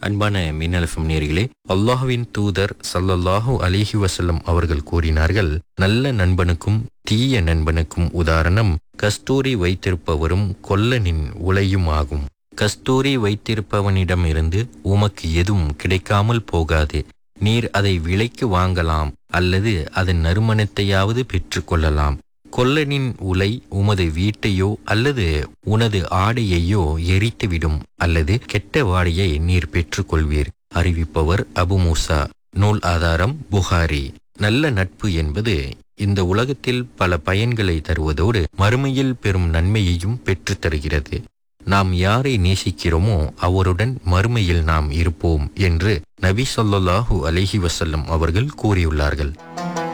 அன்பான மின்னலஃபம் நேர்களே அல்லாஹுவின் தூதர் ஸல்லல்லாஹு அலைஹி வஸல்லம் அவர்கள் கூறினார்கள் நல்ல நண்பனுக்கும் தீய நண்பனுக்கும் உதாரணம் கஸ்தூரி வைத்திருப்பவரும் கொல்லனின் உலையும் ஆகும் கஸ்தூரி வைத்திருப்பவனிடமிருந்து உமக்கு எதுவும் கிடைக்காமல் போகாது நீர் அதை விலைக்கு வாங்கலாம் அல்லது அதன் நறுமணத்தையாவது பெற்றுக்கொள்ளலாம் கொல்லனின் உலை உமது வீட்டையோ அல்லது உனது ஆடையையோ எரித்துவிடும் அல்லது கெட்ட வாடையை நீர் பெற்றுக்கொள்வீர் அறிவிப்பவர் அபு மூசா நூல் ஆதாரம் புகாரி நல்ல நட்பு என்பது இந்த உலகத்தில் பல பயன்களை தருவதோடு மறுமையில் பெரும் நன்மையையும் பெற்றுத் தருகிறது நாம் யாரை நேசிக்கிறோமோ அவருடன் மறுமையில் நாம் இருப்போம் என்று நபி ஸல்லல்லாஹு அலைஹி வஸல்லம் அவர்கள் கூறியுள்ளார்கள்